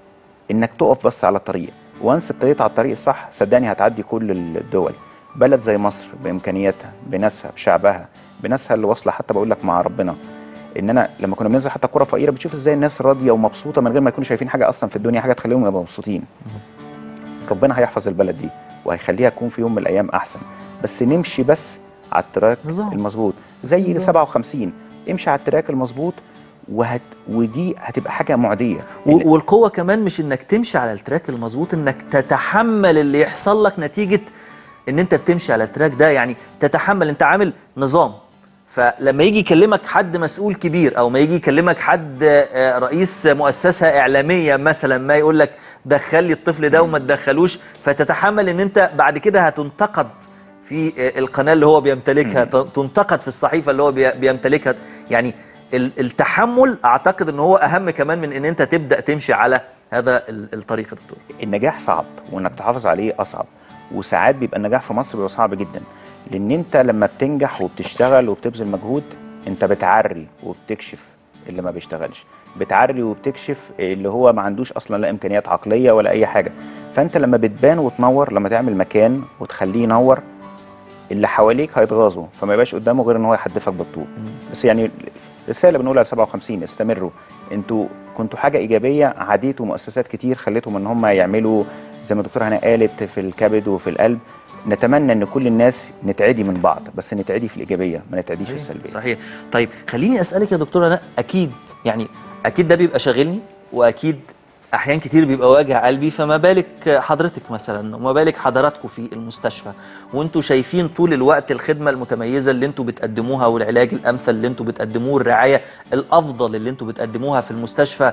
انك تقف بس على الطريق وانس ابتديت على الطريق الصح صدقني هتعدي كل الدول بلد زي مصر بامكانياتها بناسها بشعبها بناسها اللي واصله حتى بقول لك مع ربنا ان انا لما كنا بننزل حتى كوره فقيره بتشوف ازاي الناس راضيه ومبسوطه من غير ما يكونوا شايفين حاجه اصلا في الدنيا حاجه تخليهم يبقوا مبسوطين ربنا هيحفظ البلد دي وهيخليها تكون في يوم من الايام احسن بس نمشي بس على التراك نظام. المظبوط زي نظام. 57 امشي على التراك المظبوط وهت ودي هتبقى حاجه معديه و- والقوة كمان مش انك تمشي على التراك المظبوط انك تتحمل اللي يحصل لك نتيجة ان انت بتمشي على التراك ده يعني تتحمل انت عامل نظام فلما يجي يكلمك حد مسؤول كبير او ما يجي يكلمك حد آه، رئيس مؤسسة اعلامية مثلا ما يقول لك دخل لي الطفل ده وما تدخلوش فتتحمل ان انت بعد كده هتنتقد في آه، القناة اللي هو بيمتلكها ت- تنتقد في الصحيفة اللي هو بي- بيمتلكها يعني ال- التحمل اعتقد ان هو اهم كمان من ان انت تبدا تمشي على هذا ال- الطريق يا دكتور النجاح صعب وانك تحافظ عليه اصعب وساعات بيبقى النجاح في مصر بيبقى صعب جدا لان انت لما بتنجح وبتشتغل وبتبذل مجهود انت بتعري وبتكشف اللي ما بيشتغلش بتعري وبتكشف اللي هو ما عندوش اصلا لا امكانيات عقليه ولا اي حاجه فانت لما بتبان وتنور لما تعمل مكان وتخليه ينور اللي حواليك هيتغاظوا فما يبقاش قدامه غير ان هو يحدفك بالطوب بس يعني رساله بنقولها ل 57 استمروا انتوا كنتوا حاجه ايجابيه عديتوا مؤسسات كتير خليتهم ان هم يعملوا زي ما الدكتور هنا قالت في الكبد وفي القلب نتمنى ان كل الناس نتعدي من بعض بس نتعدي في الايجابيه ما نتعديش في السلبيه صحيح طيب خليني اسالك يا دكتور انا اكيد يعني اكيد ده بيبقى شاغلني واكيد احيان كتير بيبقى واجع قلبي فما بالك حضرتك مثلا وما بالك حضراتكم في المستشفى وانتوا شايفين طول الوقت الخدمه المتميزه اللي انتوا بتقدموها والعلاج الامثل اللي انتوا بتقدموه الرعايه الافضل اللي انتوا بتقدموها في المستشفى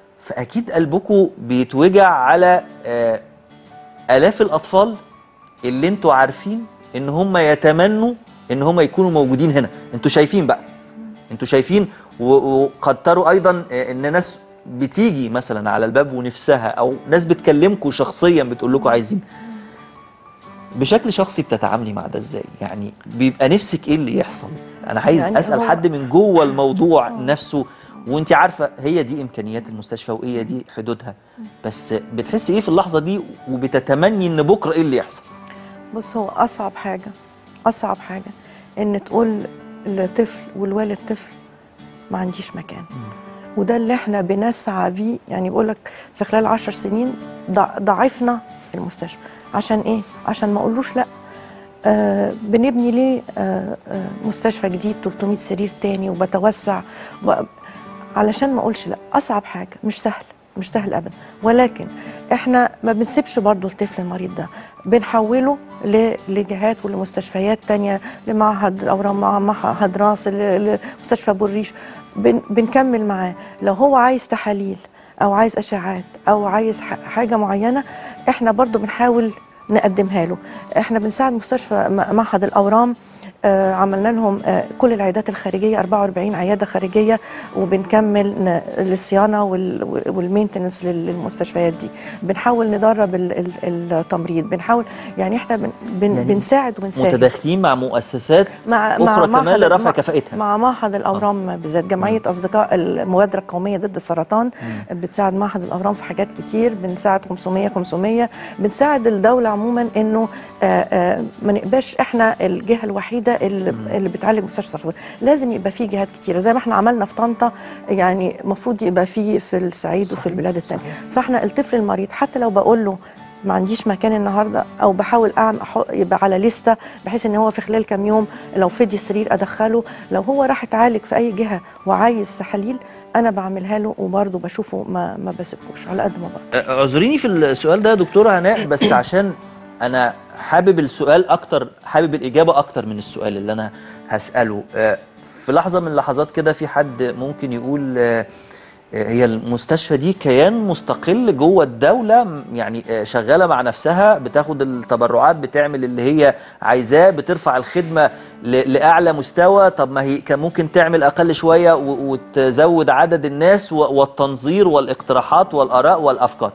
فاكيد قلبكم بيتوجع على آه الاف الاطفال اللي انتوا عارفين ان هم يتمنوا ان هم يكونوا موجودين هنا انتوا شايفين بقى انتوا شايفين و- وقد تروا ايضا آه، ان ناس بتيجي مثلا على الباب ونفسها او ناس بتكلمكم شخصيا بتقول لكم عايزين بشكل شخصي بتتعاملي مع ده ازاي يعني بيبقى نفسك ايه اللي يحصل انا عايز يعني اسال هو- حد من جوه الموضوع نفسه وانت عارفه هي دي امكانيات المستشفى وايه دي حدودها بس بتحسي ايه في اللحظه دي وبتتمني ان بكره ايه اللي يحصل بص هو اصعب حاجه اصعب حاجه ان تقول لطفل والوالد طفل ما عنديش مكان وده اللي احنا بنسعى بيه يعني بقول لك في خلال عشر سنين ضع- ضاعفنا المستشفى عشان ايه عشان ما اقولوش لا آه بنبني ليه آه آه مستشفى جديد 300 سرير تاني وبتوسع و... علشان ما اقولش لا اصعب حاجه مش سهل مش سهل ابدا ولكن احنا ما بنسيبش برضو الطفل المريض ده بنحوله ل- لجهات ولمستشفيات تانية لمعهد اورام مع معهد راس ل- لمستشفى بوريش بن بنكمل معاه لو هو عايز تحاليل او عايز اشعاعات او عايز ح- حاجه معينه احنا برضو بنحاول نقدمها له احنا بنساعد مستشفى م- معهد الاورام آه، عملنا لهم آه، كل العيادات الخارجيه 44 عياده خارجيه وبنكمل ن- الصيانه وال- والمينتنس لل- للمستشفيات دي بنحاول ندرب ال- ال- التمريض بنحاول يعني احنا بن بن يعني بنساعد وبنساعد متداخلين مع مؤسسات مع أخرى مع كمان معهد- لرفع مع- كفاءتها. مع معهد الاورام بالذات جمعيه اصدقاء المبادره القوميه ضد السرطان بتساعد معهد الاورام في حاجات كتير بنساعد 500 500 بنساعد الدوله عموما انه آه، آه، ما نبقاش احنا الجهه الوحيده اللي, اللي بتعالج مستشفى السرطان لازم يبقى في جهات كتيره زي ما احنا عملنا في طنطا يعني المفروض يبقى في في الصعيد وفي البلاد الثانيه فاحنا الطفل المريض حتى لو بقول له ما عنديش مكان النهارده او بحاول اعمل أحط- يبقى على لسته بحيث ان هو في خلال كام يوم لو فضي سرير ادخله لو هو راح يتعالج في اي جهه وعايز تحاليل انا بعملها له وبرضه بشوفه ما ما بسيبهوش على قد ما بقدر اعذريني في السؤال ده يا دكتوره هناء بس عشان انا حابب السؤال اكتر حابب الاجابه اكتر من السؤال اللي انا هساله آه، في لحظه من اللحظات كده في حد ممكن يقول آه، آه، هي المستشفى دي كيان مستقل جوه الدوله م- يعني آه، شغاله مع نفسها بتاخد التبرعات بتعمل اللي هي عايزاه بترفع الخدمه ل- لاعلى مستوى طب ما هي كان ممكن تعمل اقل شويه و- وتزود عدد الناس و- والتنظير والاقتراحات والاراء والافكار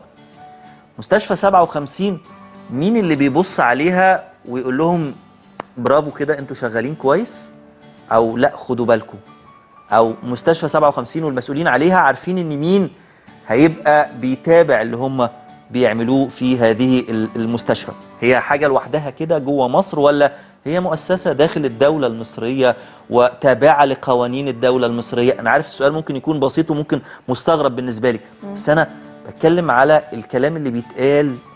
مستشفى 57 مين اللي بيبص عليها ويقول لهم برافو كده انتوا شغالين كويس او لا خدوا بالكم او مستشفى 57 والمسؤولين عليها عارفين ان مين هيبقى بيتابع اللي هم بيعملوه في هذه ال- المستشفى هي حاجة لوحدها كده جوه مصر ولا هي مؤسسة داخل الدولة المصرية وتابعة لقوانين الدولة المصرية أنا عارف السؤال ممكن يكون بسيط وممكن مستغرب بالنسبة لك بس أنا بتكلم على الكلام اللي بيتقال في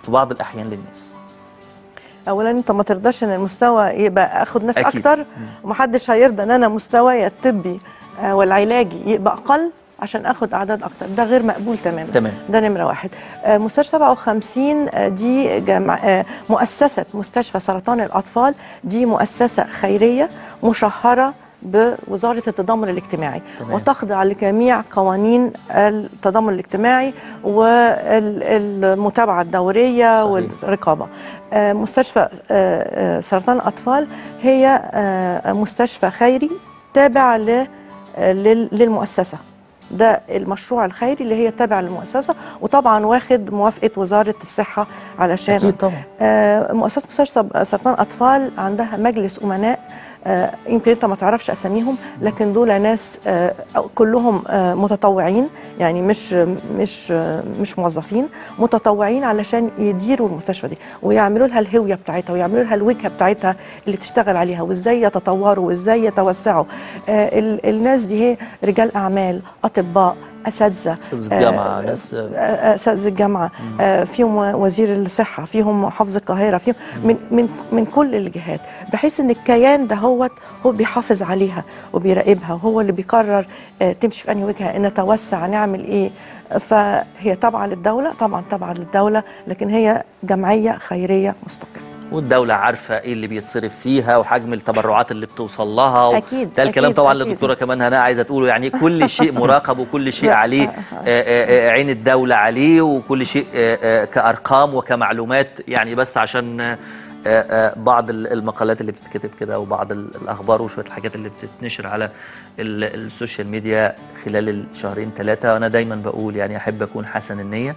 في بعض الاحيان للناس اولا انت ما ترضاش ان المستوى يبقى اخد ناس أكيد. اكتر ومحدش هيرضى ان انا مستواي الطبي آه، والعلاجي يبقى اقل عشان اخد اعداد اكتر ده غير مقبول تماما تمام. ده نمره واحد آه، مستشفى 57 آه، دي جمع آه، مؤسسه مستشفى سرطان الاطفال دي مؤسسه خيريه مشهره بوزاره التضامن الاجتماعي تمام. وتخضع لجميع قوانين التضامن الاجتماعي والمتابعه الدوريه صحيح. والرقابه آه، مستشفى آه، آه، سرطان الاطفال هي آه، مستشفى خيري تابع ل- آه، لل- للمؤسسه ده المشروع الخيري اللي هي تابع للمؤسسه وطبعا واخد موافقه وزاره الصحه علشان اكيد طبعا آه، مؤسسه مستشفى سرطان اطفال عندها مجلس امناء آه، يمكن انت ما تعرفش اساميهم لكن دول ناس آه، كلهم آه، متطوعين يعني مش مش آه، مش موظفين متطوعين علشان يديروا المستشفى دي ويعملوا لها الهويه بتاعتها ويعملوا لها الوجهه بتاعتها اللي تشتغل عليها وازاي يتطوروا وازاي يتوسعوا آه، ال- الناس دي هي رجال اعمال اطباء اساتذه أستاذ الجامعه ناس اساتذه الجامعه آه، فيهم وزير الصحه فيهم محافظ القاهره فيهم من من من كل الجهات بحيث ان الكيان ده هو هو بيحافظ عليها وبيراقبها وهو اللي بيقرر آه، تمشي في انهي وجهه نتوسع نعمل ايه فهي تابعه للدوله طبعا تابعه للدوله لكن هي جمعيه خيريه مستقله والدولة عارفة ايه اللي بيتصرف فيها وحجم التبرعات اللي بتوصل لها و... أكيد، ده الكلام أكيد، طبعا اللي أكيد. الدكتورة كمان هناء عايزة تقوله يعني كل شيء مراقب وكل شيء لا، عليه آه، آه، آه، آه، عين الدولة عليه وكل شيء آه، آه، كأرقام وكمعلومات يعني بس عشان آه، آه، بعض ال- المقالات اللي بتتكتب كده وبعض ال- الأخبار وشوية الحاجات اللي بتتنشر على ال- السوشيال ميديا خلال الشهرين ثلاثة وأنا دايما بقول يعني أحب أكون حسن النية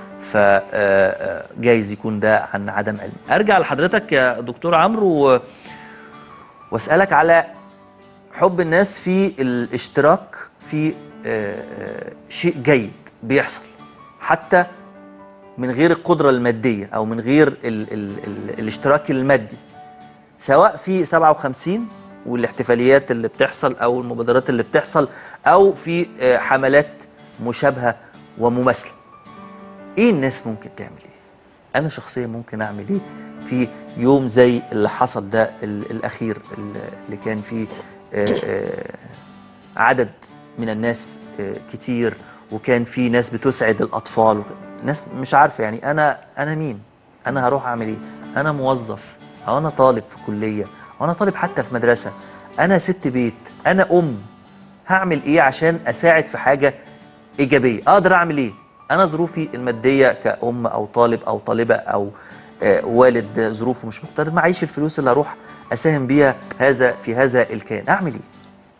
فجايز يكون ده عن عدم علم ارجع لحضرتك يا دكتور عمرو و- واسالك على حب الناس في الاشتراك في آه، آه، شيء جيد بيحصل حتى من غير القدره الماديه او من غير ال ال ال الاشتراك المادي سواء في 57 والاحتفاليات اللي بتحصل او المبادرات اللي بتحصل او في آه، حملات مشابهه ومماثله ايه الناس ممكن تعمل ايه انا شخصيا ممكن اعمل ايه في يوم زي اللي حصل ده ال- الاخير اللي كان فيه آه، آه، عدد من الناس آه، كتير وكان في ناس بتسعد الاطفال وك- ناس مش عارفه يعني انا انا مين انا هروح اعمل ايه انا موظف او انا طالب في كليه او انا طالب حتى في مدرسه انا ست بيت انا ام هعمل ايه عشان اساعد في حاجه ايجابيه اقدر اعمل ايه انا ظروفي الماديه كأم او طالب او طالبه او آه، والد ظروفه مش مقتدر معيش الفلوس اللي هروح اساهم بيها هذا في هذا الكيان اعمل ايه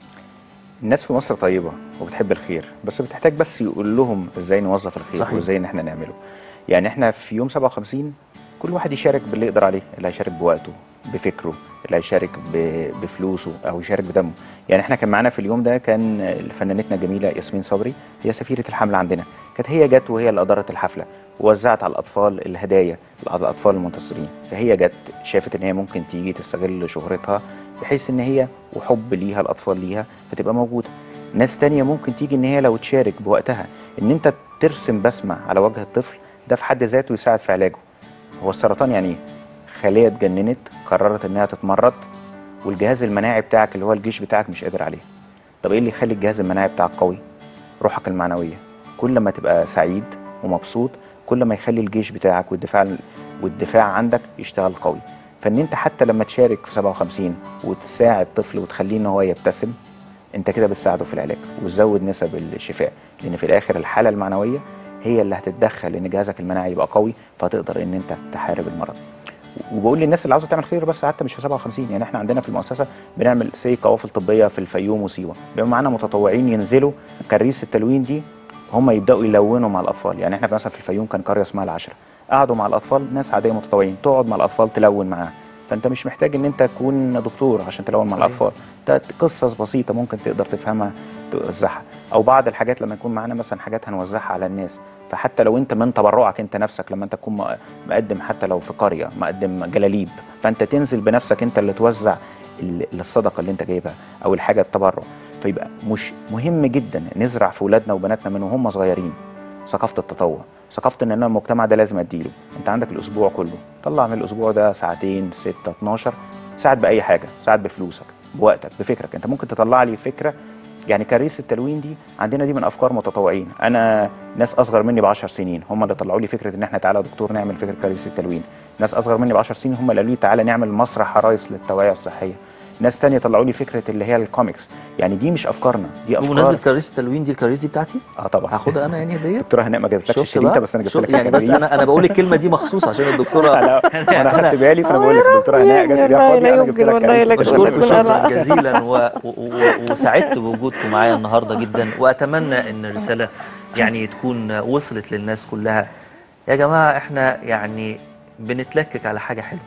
الناس في مصر طيبة وبتحب الخير بس بتحتاج بس يقول لهم ازاي نوظف الخير صحيح. وازاي ان احنا نعمله يعني احنا في يوم 57 كل واحد يشارك باللي يقدر عليه اللي هيشارك بوقته بفكره اللي هيشارك ب- بفلوسه او يشارك بدمه يعني احنا كان معانا في اليوم ده كان فنانتنا الجميله ياسمين صبري هي سفيره الحمله عندنا كانت هي جت وهي اللي ادارت الحفله ووزعت على الاطفال الهدايا على الاطفال المنتصرين فهي جت شافت ان هي ممكن تيجي تستغل شهرتها بحيث ان هي وحب ليها الاطفال ليها فتبقى موجوده ناس تانية ممكن تيجي ان هي لو تشارك بوقتها ان انت ترسم بسمه على وجه الطفل ده في حد ذاته يساعد في علاجه هو السرطان يعني ايه خليه اتجننت قررت انها تتمرد والجهاز المناعي بتاعك اللي هو الجيش بتاعك مش قادر عليه طب ايه اللي يخلي الجهاز المناعي بتاعك قوي روحك المعنويه كل ما تبقى سعيد ومبسوط كل ما يخلي الجيش بتاعك والدفاع والدفاع عندك يشتغل قوي فان انت حتى لما تشارك في 57 وتساعد طفل وتخليه ان هو يبتسم انت كده بتساعده في العلاج وتزود نسب الشفاء لان في الاخر الحاله المعنويه هي اللي هتتدخل ان جهازك المناعي يبقى قوي فتقدر ان انت تحارب المرض وبقول للناس اللي عاوزه تعمل خير بس حتى مش في 57 يعني احنا عندنا في المؤسسه بنعمل سي قوافل طبيه في الفيوم وسيوه بيبقى معانا متطوعين ينزلوا كريس التلوين دي هم يبداوا يلونوا مع الاطفال يعني احنا مثلا في الفيوم كان قريه اسمها العشره قعدوا مع الاطفال ناس عاديه متطوعين تقعد مع الاطفال تلون معاهم فانت مش محتاج ان انت تكون دكتور عشان تلون مع صحيح. الاطفال ده قصص بسيطه ممكن تقدر تفهمها توزعها او بعض الحاجات لما يكون معانا مثلا حاجات هنوزعها على الناس فحتى لو انت من تبرعك انت نفسك لما انت تكون م- مقدم حتى لو في قريه مقدم جلاليب فانت تنزل بنفسك انت اللي توزع ال- الصدقه اللي انت جايبها او الحاجه التبرع فيبقى مش مهم جدا نزرع في اولادنا وبناتنا من وهم صغيرين ثقافه التطوع ثقافه ان انا المجتمع ده لازم اديله انت عندك الاسبوع كله طلع من الاسبوع ده ساعتين 6 12 ساعد باي حاجه ساعد بفلوسك بوقتك بفكرك انت ممكن تطلع لي فكره يعني كريس التلوين دي عندنا دي من افكار متطوعين انا ناس اصغر مني ب 10 سنين هم اللي طلعوا لي فكره ان احنا تعالى يا دكتور نعمل فكره كريس التلوين ناس اصغر مني ب 10 سنين هم اللي قالوا لي تعالى نعمل مسرح عرايس للتوعيه الصحيه ناس تانية طلعوا لي فكره اللي هي الكوميكس يعني دي مش افكارنا دي افكار بمناسبه كراسي التلوين دي الكراسي دي بتاعتي اه طبعا هاخدها انا يعني هديه دكتوره هناء ما جابتلكش شفت الشريطه بقى؟ بس انا جبت شفت لك يعني بس الكراريس. انا انا بقول الكلمه دي مخصوص عشان الدكتوره انا انا خدت بالي فانا بقول لك الدكتوره هناء جت والله بيها لا فاضي انا جبت يمكن لك والله كراريس لك التلوين. بشكركم كل أنا- شكرا جزيلا و... و... و... وسعدت بوجودكم معايا النهارده جدا واتمنى ان الرساله يعني تكون وصلت للناس كلها يا جماعه احنا يعني بنتلكك على حاجه حلوه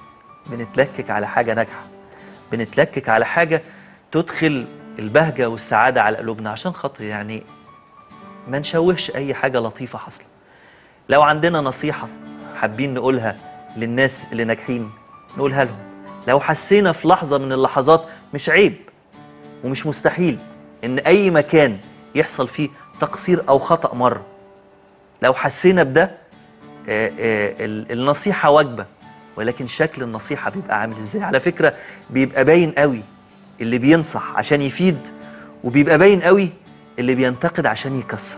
بنتلكك على حاجه ناجحه بنتلكك على حاجه تدخل البهجه والسعاده على قلوبنا عشان خاطر يعني ما نشوهش اي حاجه لطيفه حاصله لو عندنا نصيحة حابين نقولها للناس اللي ناجحين نقولها لهم لو حسينا في لحظة من اللحظات مش عيب ومش مستحيل إن أي مكان يحصل فيه تقصير أو خطأ مرة لو حسينا بده آه، آه، ال- النصيحة واجبة ولكن شكل النصيحة بيبقى عامل ازاي على فكرة بيبقى باين قوي اللي بينصح عشان يفيد وبيبقى باين قوي اللي بينتقد عشان يكسر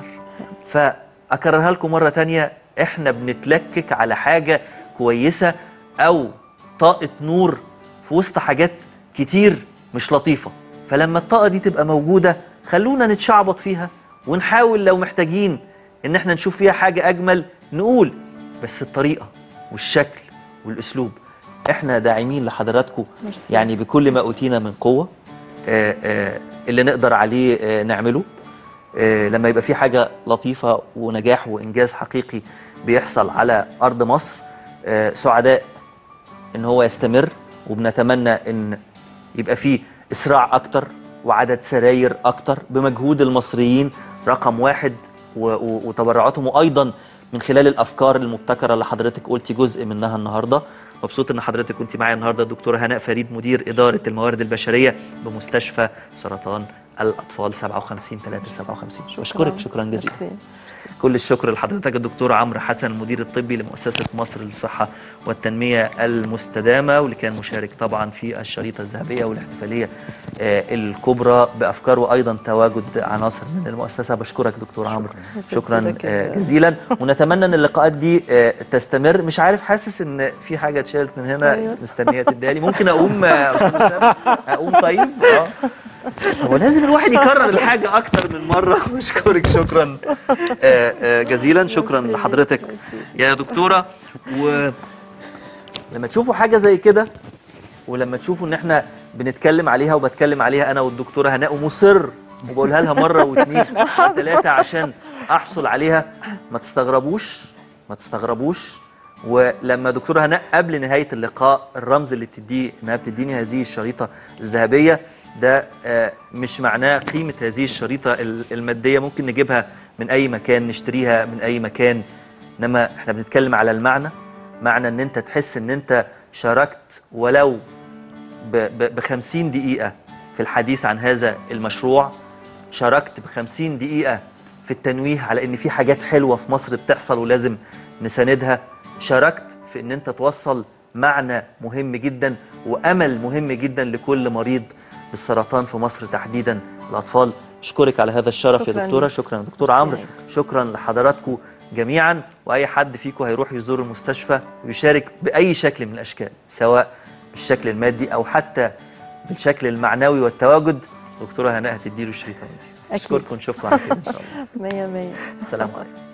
فأكررها لكم مرة تانية احنا بنتلكك على حاجة كويسة أو طاقة نور في وسط حاجات كتير مش لطيفة فلما الطاقة دي تبقى موجودة خلونا نتشعبط فيها ونحاول لو محتاجين ان احنا نشوف فيها حاجة أجمل نقول بس الطريقة والشكل والأسلوب احنا داعمين لحضراتكم ميرسي. يعني بكل ما أوتينا من قوة آه، آه، اللي نقدر عليه آه، نعمله آه، لما يبقى في حاجة لطيفة ونجاح وإنجاز حقيقي بيحصل على أرض مصر آه، سعداء إن هو يستمر وبنتمنى إن يبقى فيه إسراع أكتر وعدد سراير أكتر بمجهود المصريين رقم واحد و- و- وتبرعاتهم وأيضا من خلال الأفكار المبتكرة اللي حضرتك قلتي جزء منها النهاردة مبسوط ان حضرتك كنت معايا النهارده الدكتوره هناء فريد مدير اداره الموارد البشريه بمستشفى سرطان الاطفال 57 357 بشكرك شكرا جزيلا ميرسي. كل الشكر لحضرتك الدكتور عمرو حسن المدير الطبي لمؤسسة مصر للصحة والتنمية المستدامة واللي كان مشارك طبعا في الشريطة الذهبية والاحتفالية آه، الكبرى بأفكار وأيضا تواجد عناصر من المؤسسة بشكرك دكتور عمرو شكرا جزيلا آه، جدا. جزيلا ونتمنى ان اللقاءات دي آه، تستمر مش عارف حاسس ان في حاجة اتشالت من هنا أيوة. مستنية تديها لي ممكن اقوم آه، أستاذ أسامة؟ اقوم طيب اه هو لازم الواحد يكرر الحاجة أكتر من مرة بشكرك شكرا آه، آه، جزيلا شكرا ميرسي. لحضرتك ميرسي. يا دكتورة ولما تشوفوا حاجة زي كده ولما تشوفوا ان احنا بنتكلم عليها وبتكلم عليها انا والدكتورة هناء ومصر وبقولها لها مرة واثنين وثلاثة عشان احصل عليها ما تستغربوش ما تستغربوش ولما دكتورة هناء قبل نهاية اللقاء الرمز اللي بتديه انها بتديني هذه الشريطة الذهبية ده آه، مش معناه قيمة هذه الشريطة ال- المادية ممكن نجيبها من أي مكان نشتريها من أي مكان إنما إحنا بنتكلم على المعنى معنى إن أنت تحس إن أنت شاركت ولو ب 50 دقيقة في الحديث عن هذا المشروع شاركت ب 50 دقيقة في التنويه على إن في حاجات حلوة في مصر بتحصل ولازم نساندها شاركت في إن أنت توصل معنى مهم جدا وأمل مهم جدا لكل مريض بالسرطان في مصر تحديدا الأطفال أشكرك على هذا الشرف يا شكراً دكتورة ليك. شكرا دكتور ميرسي عمرو يا يوسف. شكرا لحضراتكم جميعا واي حد فيكم هيروح يزور المستشفى ويشارك باي شكل من الاشكال سواء بالشكل المادي او حتى بالشكل المعنوي والتواجد دكتوره هناء هتديله الشريطه دي أكيد. اشكركم نشوفكم على خير ان شاء الله مية مية السلام عليكم